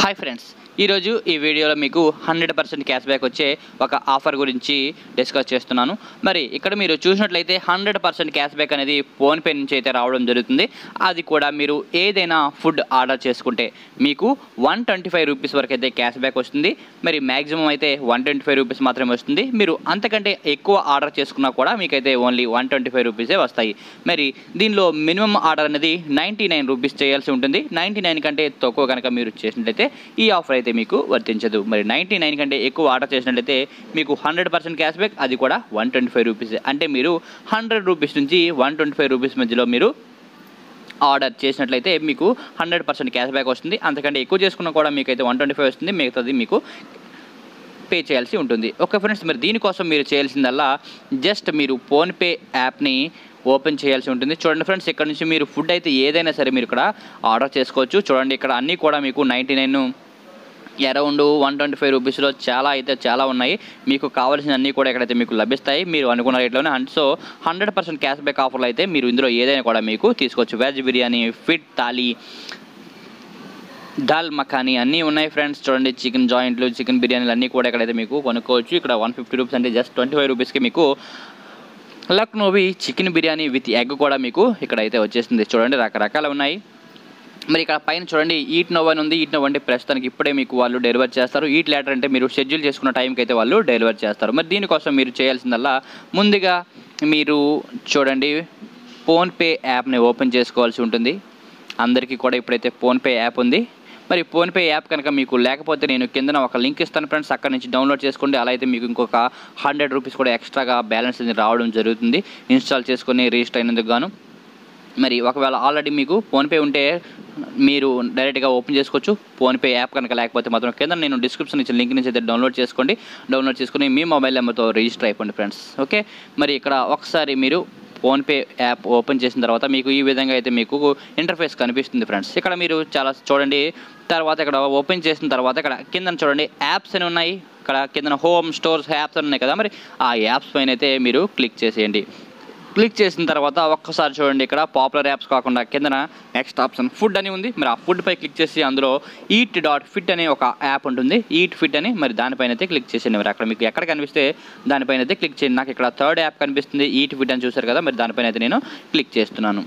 hi friends ఈరోజు ఈ వీడియోలో మీకు హండ్రెడ్ పర్సెంట్ క్యాష్ బ్యాక్ వచ్చే ఒక ఆఫర్ గురించి డిస్కస్ చేస్తున్నాను మరి ఇక్కడ మీరు చూసినట్లయితే హండ్రెడ్ పర్సెంట్ క్యాష్ బ్యాక్ అనేది ఫోన్పే నుంచి అయితే రావడం జరుగుతుంది అది కూడా మీరు ఏదైనా ఫుడ్ ఆర్డర్ చేసుకుంటే మీకు వన్ ట్వంటీ ఫైవ్ రూపీస్ వరకు అయితే క్యాష్ బ్యాక్ వస్తుంది మరి మ్యాక్సిమం అయితే వన్ ట్వంటీ ఫైవ్ రూపీస్ మాత్రమే వస్తుంది మీరు అంతకంటే ఎక్కువ ఆర్డర్ చేసుకున్నా కూడా మీకైతే ఓన్లీ వన్ ట్వంటీ ఫైవ్ రూపీసే వస్తాయి మరి దీనిలో మినిమం ఆర్డర్ అనేది నైంటీ నైన్ రూపీస్ చేయాల్సి ఉంటుంది నైంటీ నైన్ కంటే తక్కువ కనుక మీరు చేసినట్లయితే ఈ ఆఫర్ అయితే మీకు వర్తించదు మరి నైంటీ నైన్ కంటే ఎక్కువ ఆర్డర్ చేసినట్లయితే మీకు హండ్రెడ్ పర్సెంట్ క్యాష్ బ్యాక్ అది కూడా వన్ ట్వంటీ ఫైవ్ రూపీస్ అంటే మీరు హండ్రెడ్ రూపీస్ నుంచి వన్ ట్వంటీ ఫైవ్ రూపీస్ మధ్యలో మీరు ఆర్డర్ చేసినట్లయితే మీకు హండ్రెడ్ పర్సెంట్ క్యాష్ బ్యాక్ వస్తుంది అంతకంటే ఎక్కువ చేసుకున్నా కూడా మీకు అయితే వన్ ట్వంటీ ఫైవ్ వస్తుంది మిగతాది మీకు పే చేయాల్సి ఉంటుంది ఓకే ఫ్రెండ్స్ మరి దీనికోసం మీరు చేయాల్సిందల్లా జస్ట్ మీరు ఫోన్పే యాప్ని ఓపెన్ చేయాల్సి ఉంటుంది చూడండి ఫ్రెండ్స్ ఇక్కడ నుంచి మీరు ఫుడ్ అయితే ఏదైనా సరే మీరు ఇక్కడ ఆర్డర్ చేసుకోవచ్చు చూడండి ఇక్కడ అన్నీ కూడా మీకు ninety nine around one twenty five రూపీస్లో చాలా అయితే చాలా ఉన్నాయి మీకు కావాల్సిన అన్నీ కూడా ఇక్కడైతే మీకు లభిస్తాయి మీరు అనుకున్న రేట్లోనే and so hundred percent cash back ఆఫర్లు అయితే మీరు ఇందులో ఏదైనా కూడా మీకు తీసుకోవచ్చు వెజ్ బిర్యానీ ఫిట్ థాలీ దాల్ మఖానీ అన్నీ ఉన్నాయి ఫ్రెండ్స్ చూడండి చికెన్ జాయింట్లు చికెన్ బిర్యానీలు అన్నీ కూడా ఇక్కడైతే మీకు కొనుక్కోవచ్చు ఇక్కడ వన్ ఫిఫ్టీ రూపీస్ అంటే జస్ట్ ట్వంటీ ఫైవ్ రూపీస్కి మీకు Lucknowi chicken biryani with egg కూడా మీకు ఇక్కడ అయితే వచ్చేసింది చూడండి రకరకాలు ఉన్నాయి మరి ఇక్కడ పైన చూడండి ఈట్ నోవ్ అని ఉంది ఈట్ నోవ్ అంటే ప్రస్తుతానికి ఇప్పుడే మీకు వాళ్ళు డెలివర్ చేస్తారు ఈట్ లేటర్ అంటే మీరు షెడ్యూల్ చేసుకున్న టైంకి అయితే వాళ్ళు డెలివర్ చేస్తారు మరి దీనికోసం మీరు చేయాల్సిందల్లా ముందుగా మీరు చూడండి ఫోన్పే యాప్ని ఓపెన్ చేసుకోవాల్సి ఉంటుంది అందరికీ కూడా ఇప్పుడైతే ఫోన్పే యాప్ ఉంది మరి ఫోన్పే యాప్ కనుక మీకు లేకపోతే నేను కిందన ఒక లింక్ ఇస్తాను ఫ్రెండ్స్ అక్కడ నుంచి డౌన్లోడ్ చేసుకోండి అలా అయితే మీకు ఇంకొక హండ్రెడ్ రూపీస్ కూడా ఎక్స్ట్రాగా బ్యాలెన్స్ అనేది రావడం జరుగుతుంది ఇన్స్టాల్ చేసుకొని రిజిస్టర్ అయినందుకు గాను మరి ఒకవేళ ఆల్రెడీ మీకు ఫోన్పే ఉంటే మీరు డైరెక్ట్గా ఓపెన్ చేసుకోవచ్చు ఫోన్పే యాప్ కనుక లేకపోతే మాత్రం కింద నేను డిస్క్రిప్షన్ ఇచ్చిన లింక్ నుంచి అయితే డౌన్లోడ్ చేసుకోండి డౌన్లోడ్ చేసుకుని మీ మొబైల్ నెంబర్తో రిజిస్టర్ అయిపోండి ఫ్రెండ్స్ ఓకే మరి ఇక్కడ ఒకసారి మీరు ఫోన్పే యాప్ ఓపెన్ చేసిన తర్వాత మీకు ఈ విధంగా అయితే మీకు ఇంటర్ఫేస్ కనిపిస్తుంది ఫ్రెండ్స్ ఇక్కడ మీరు చాలా చూడండి తర్వాత ఇక్కడ ఓపెన్ చేసిన తర్వాత ఇక్కడ కింద చూడండి యాప్స్ అని ఉన్నాయి ఇక్కడ కింద హోమ్ స్టోర్స్ యాప్స్ అని ఉన్నాయి కదా మరి ఆ యాప్స్ పైన అయితే మీరు క్లిక్ చేసేయండి క్లిక్ చేసిన తర్వాత ఒక్కసారి చూడండి ఇక్కడ పాపులర్ యాప్స్ కాకుండా కిందన నెక్స్ట్ ఆప్షన్ ఫుడ్ అని ఉంది మరి ఆ ఫుడ్ పై క్లిక్ చేసి అందులో ఈట్ డాట్ ఫిట్ అనే ఒక యాప్ ఉంటుంది ఈట్ ఫిట్ అని మరి దానిపైన అయితే క్లిక్ చేసేయండి మరి అక్కడ మీకు ఎక్కడ కనిపిస్తే దానిపైన అయితే క్లిక్ చేయండి నాకు ఇక్కడ థర్డ్ యాప్ కనిపిస్తుంది ఈట్ ఫిట్ అని చూసారు కదా మరి దానిపైన అయితే నేను క్లిక్ చేస్తున్నాను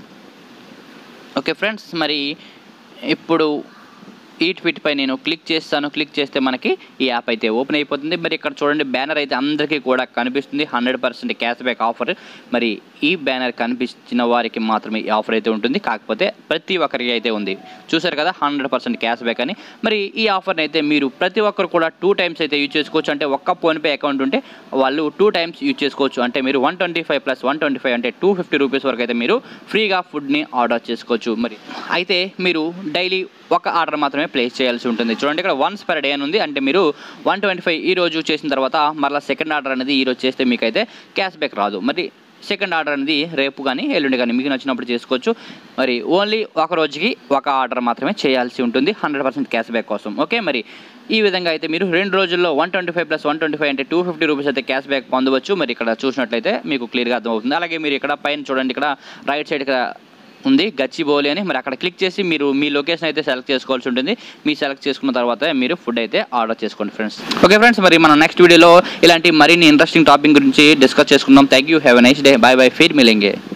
ఓకే ఫ్రెండ్స్ మరి ఇప్పుడు ఈట్ ఫిట్ పై నేను క్లిక్ చేస్తాను క్లిక్ చేస్తే మనకి ఈ యాప్ అయితే ఓపెన్ అయిపోతుంది మరి ఇక్కడ చూడండి బ్యానర్ అయితే అందరికీ కూడా కనిపిస్తుంది hundred percent cash back offer మరి ఈ బ్యానర్ కనిపించిన వారికి మాత్రమే ఈ ఆఫర్ అయితే ఉంటుంది కాకపోతే ప్రతి ఒక్కరికి అయితే ఉంది చూసారు కదా హండ్రెడ్ పర్సెంట్ క్యాష్ బ్యాక్ అని మరి ఈ ఆఫర్ని అయితే మీరు ప్రతి ఒక్కరు కూడా టూ టైమ్స్ అయితే యూజ్ చేసుకోవచ్చు అంటే ఒక్క ఫోన్పే అకౌంట్ ఉంటే వాళ్ళు టూ టైమ్స్ యూజ్ చేసుకోవచ్చు అంటే మీరు one twenty five plus one twenty five అంటే టూ ఫిఫ్టీ రూపీస్ వరకు అయితే మీరు ఫ్రీగా ఫుడ్ని ఆర్డర్ చేసుకోవచ్చు మరి అయితే మీరు డైలీ ఒక ఆర్డర్ మాత్రమే ప్లేస్ చేయాల్సి ఉంటుంది చూడండి ఇక్కడ వన్స్ పర్ డే అని ఉంది అంటే మీరు వన్ ట్వంటీ ఫైవ్ ఈ రోజు చేసిన తర్వాత మళ్ళీ సెకండ్ ఆర్డర్ అనేది ఈ రోజు చేస్తే మీకైతే క్యాష్ బ్యాక్ రాదు మరి సెకండ్ ఆర్డర్ అనేది రేపు కానీ ఎల్లుండి కానీ మీకు నచ్చినప్పుడు చేసుకోవచ్చు మరి ఓన్లీ ఒక రోజుకి ఒక ఆర్డర్ మాత్రమే చేయాల్సి ఉంటుంది హండ్రెడ్ పర్సెంట్ క్యాష్ బ్యాక్ కోసం ఓకే మరి ఈ విధంగా అయితే మీరు రెండు రోజుల్లో one twenty five plus one twenty five అంటే టూ ఫిఫ్టీ రూపీస్ అయితే క్యాష్ బ్యాక్ పొందవచ్చు మరి ఇక్కడ చూసినట్లయితే మీకు క్లియర్గా అర్థమవుతుంది అలాగే మీరు ఇక్కడ పైన చూడండి ఇక్కడ రైట్ సైడ్ ఇక్కడ ఉంది గచ్చిబౌలి అని మరి అక్కడ క్లిక్ చేసి మీరు మీ లొకేషన్ అయితే సెలెక్ట్ చేసుకోవాల్సి ఉంటుంది మీ సెలెక్ట్ చేసుకున్న తర్వాత మీరు ఫుడ్ అయితే ఆర్డర్ చేసుకోండి ఫ్రెండ్స్ ఓకే ఫ్రెండ్స్ మరి మనం నెక్స్ట్ వీడియోలో ఇలాంటి మరిన్ని ఇంట్రెస్టింగ్ టాపిక్ గురించి డిస్కస్ చేసుకుందాం thank you have a nice day bye bye ఫీడ్ మిలింగే